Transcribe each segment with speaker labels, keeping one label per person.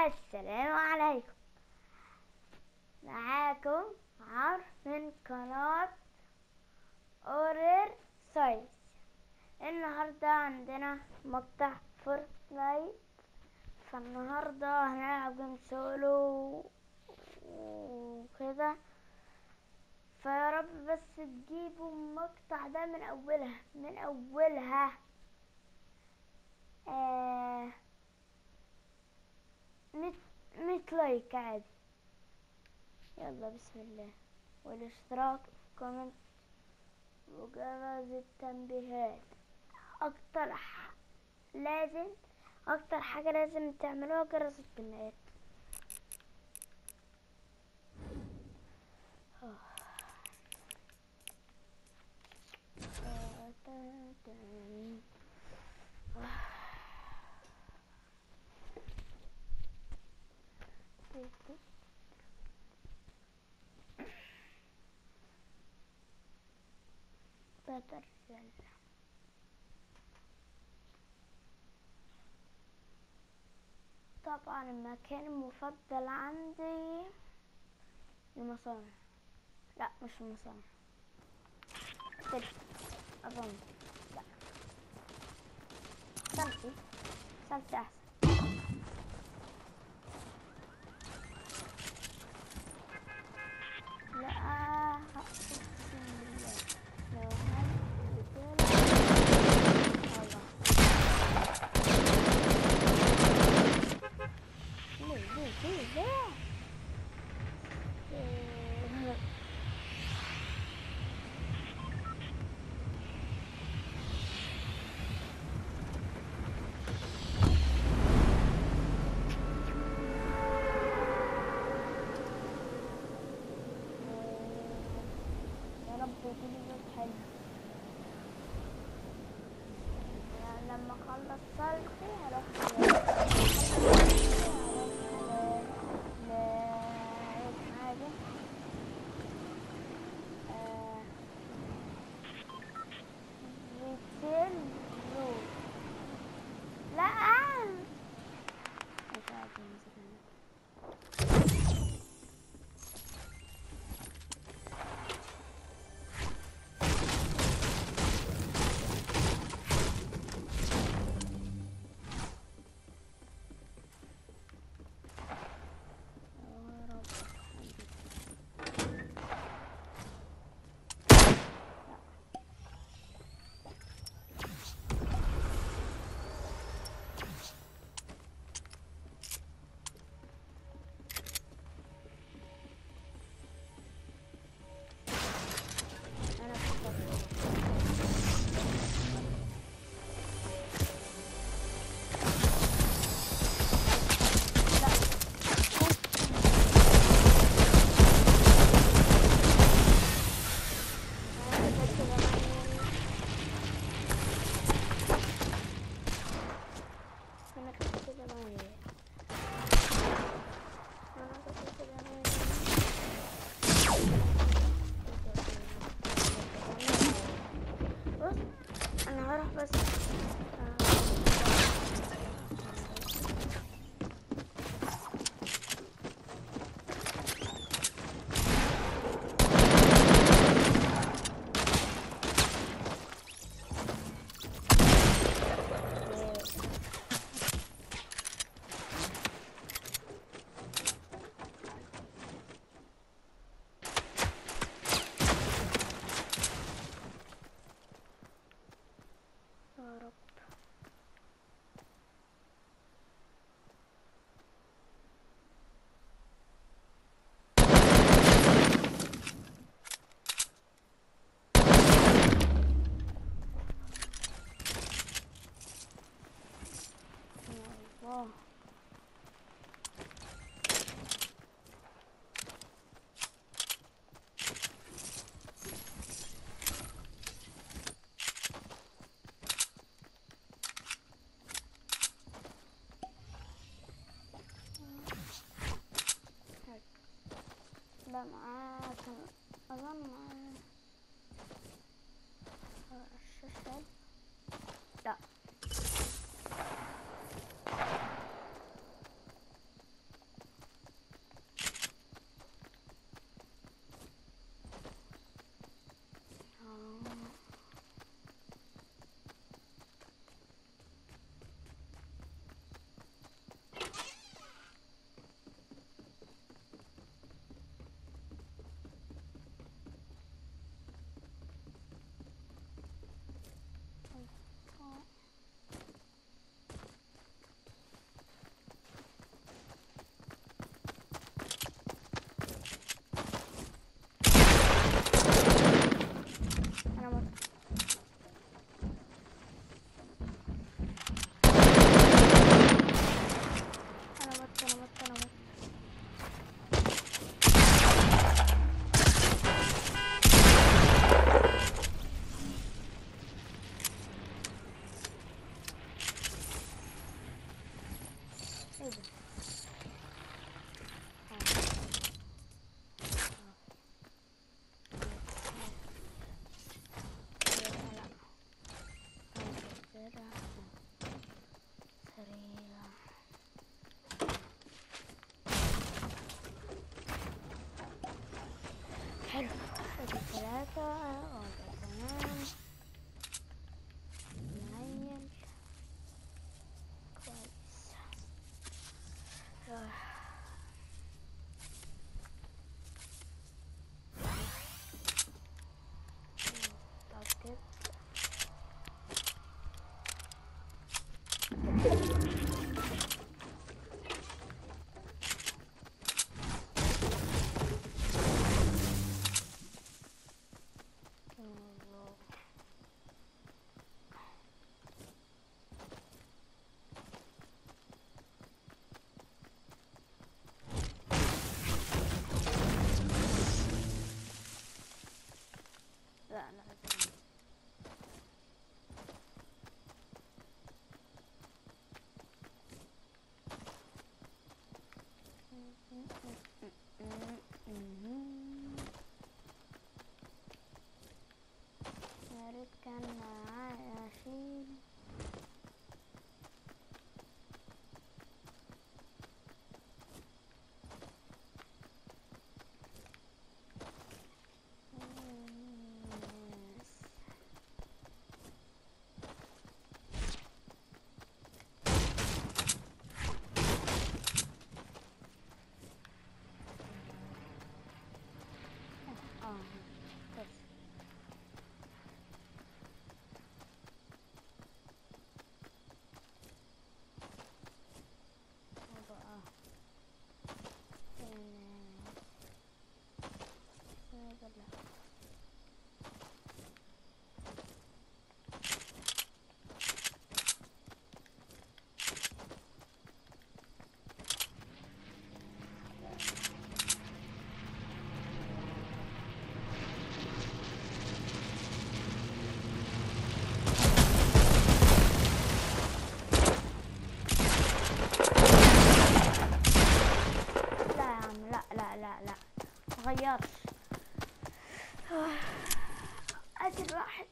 Speaker 1: السلام عليكم معاكم عمرو من قناة اورير سايز النهاردة عندنا مقطع فورتنايت فالنهاردة هنلعب جيم سولو وكده فيا رب بس تجيبوا المقطع ده من اولها من اولها آه ميت ميت لايك عادي يلا بسم الله والاشتراك كومنت وجرس التنبيهات اكتر ح... لازم اكتر حاجة لازم تعملوها جرس التنبيهات بترسل طبعا المكان المفضل عندي المصانع لا مش المصانع سلسلة أظن لا سلسي سلسي أحسن لا أقسم بالله لو هل ليه ليه ليه ليه إيه. يا رب يجيلي زوج حلو يعني لما اخلص صلحي هروح حاجة ريتيل رود لا مش عارفة امسكها يا رب انا فكرت بص انا هروح بس يا رب يا الله ده معاه كان أظن معاه الشاشة لا بيتغيرش ادي الواحد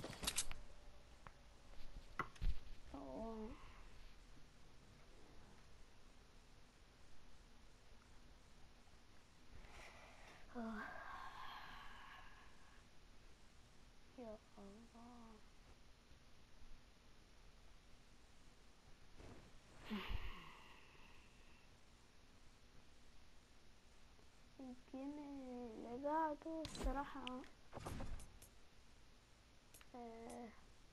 Speaker 1: أوه. أوه. يا الله الجيم اللي بعده الصراحة آه،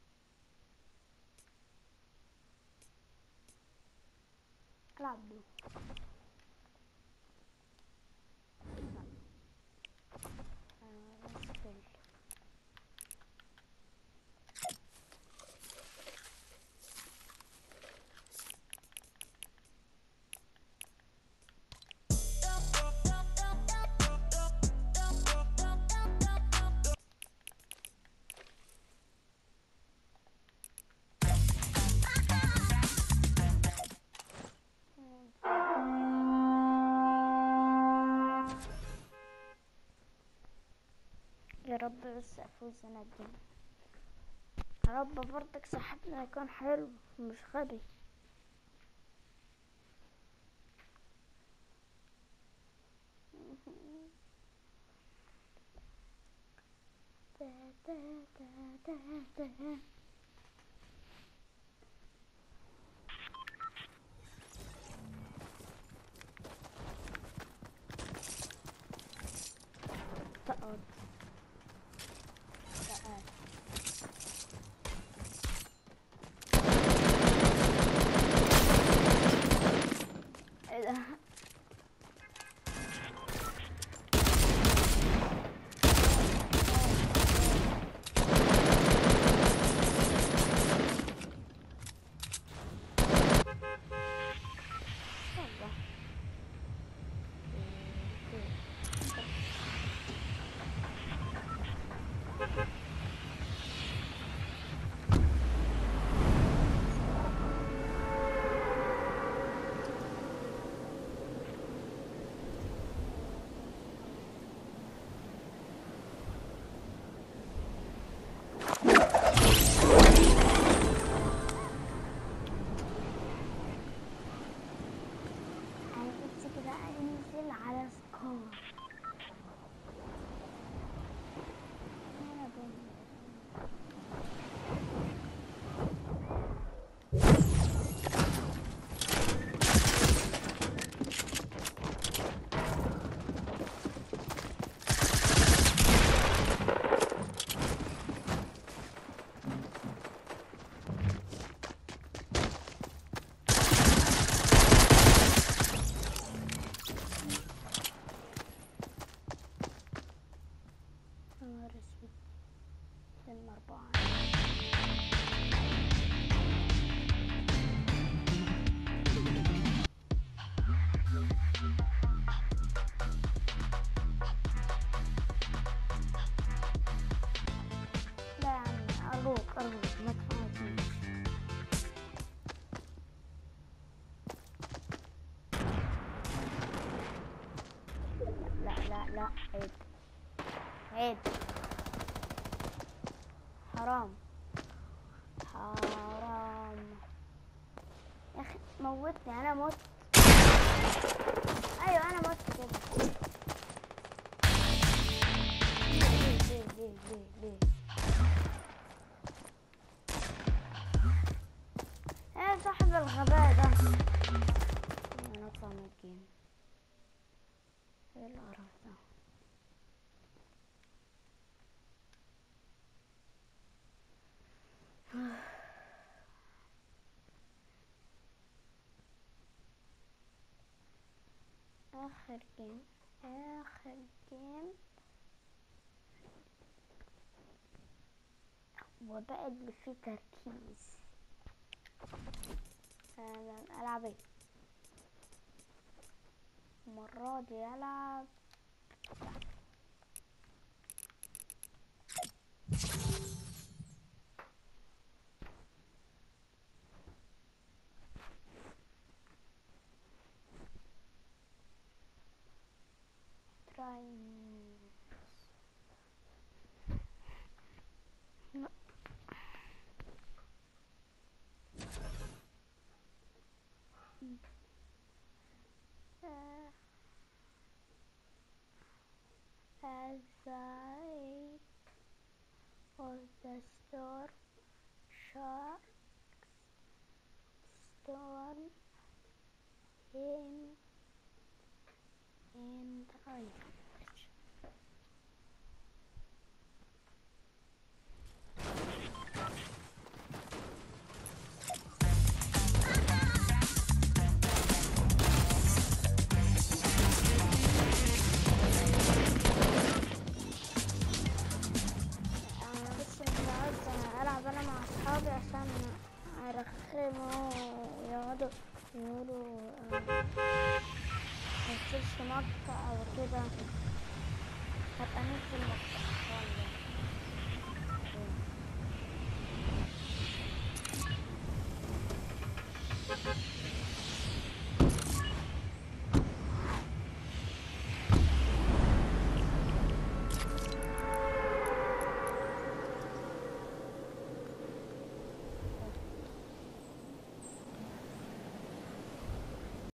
Speaker 1: ألعب له لا. آه، أسفل. يا رب بس افوز انا الجيم يا رب برضك صاحبنا يكون حلو مش غبي تا تا تا تا تا. تقعد تقعد ايه ده يلا. انا نفسي كده انزل على سكور أنا بنزل. يا نهار اسود فيلم أربعة لا يا عم أرجوك أرجوك ما تفعلنيش لا لا لا عيب عيب حرام حرام يا اخي موتني انا مت ايوه انا مت كده ليه ليه ليه ليه ليه يا صاحب الغباء ده انا اطلع من الجيم ايه القرف ده آخر جيم آخر جيم وبقى اللي فيه تركيز أنا ألعب ايه المرة دي ألعب تراي as the age of the storm sharks storm in and I انا بس مش عاوز العب انا مع اصحابي عشان ارخموا ويقعدوا يقولوا آه، متنزلش مقطع او كده هبقى ننزل مقطع